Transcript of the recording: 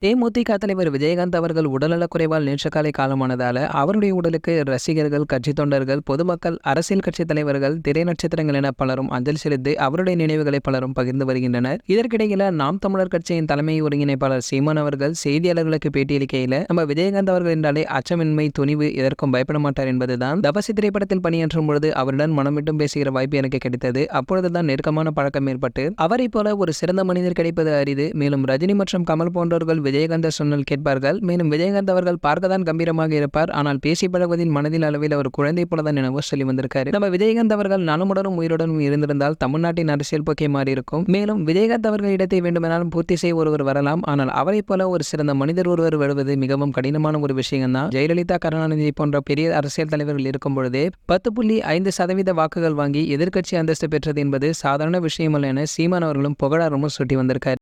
தேமுதிக தலைவர் விஜயகாந்த் அவர்கள் உடல்நலக் குறைவால் நேற்று காலை காலமானதால அவருடைய உடலுக்கு ரசிகர்கள் கட்சி தொண்டர்கள் பொதுமக்கள் அரசியல் கட்சி தலைவர்கள் திரை நட்சத்திரங்கள் என பலரும் அஞ்சலி செலுத்தி அவருடைய நினைவுகளை பலரும் பகிர்ந்து வருகின்றனர் இதற்கிடையில நாம் தமிழர் கட்சியின் தலைமை ஒருங்கிணைப்பாளர் சீமான் அவர்கள் செய்தியாளர்களுக்கு பேட்டியளிக்கையில நம்ம விஜயகாந்த் அவர்கள் என்றாலே அச்சமின்மை துணிவு எதற்கும் பயப்பட மாட்டார் என்பதுதான் தபசி திரைப்படத்தில் பணியாற்றும் பொழுது அவருடன் மனம் விட்டும் பேசுகிற வாய்ப்பு எனக்கு கிடைத்தது அப்பொழுதுதான் நெருக்கமான பழக்கம் ஏற்பட்டு அவரை போல ஒரு சிறந்த மனிதர் கிடைப்பது அரிது மேலும் ரஜினி மற்றும் கமல் போன்றவர்கள் விஜயகாந்த சொன்னல் கேட்பார்கள் மேலும் விஜயகாந்த் அவர்கள் பார்க்கத்தான் கம்பீரமாக இருப்பார் ஆனால் பேசி பழகுவதில் மனதில் அளவில் அவர் குழந்தை போலதான் எனவோ சொல்லி வந்திருக்காரு நம்ம விஜயகாந்த் அவர்கள் நலமுடனும் உயிருடனும் இருந்திருந்தால் தமிழ்நாட்டின் அரசியல் போக்கே மாறி இருக்கும் மேலும் விஜயகாந்த் அவர்கள் இடத்தை வேண்டுமானாலும் பூர்த்தி செய்ய ஒருவர் வரலாம் ஆனால் அவரை போல ஒரு சிறந்த மனிதர் ஒருவர் வருவது மிகவும் கடினமான ஒரு விஷயம் தான் ஜெயலலிதா கருணாநிதி போன்ற பெரிய அரசியல் தலைவர்கள் இருக்கும் பொழுதே பத்து புள்ளி ஐந்து சதவீத வாக்குகள் வாங்கி எதிர்க்கட்சி அந்தஸ்து பெற்றது என்பது சாதாரண விஷயமல்ல என சீமான் அவர்களும் புகழாரமும் சுட்டி வந்திருக்காரு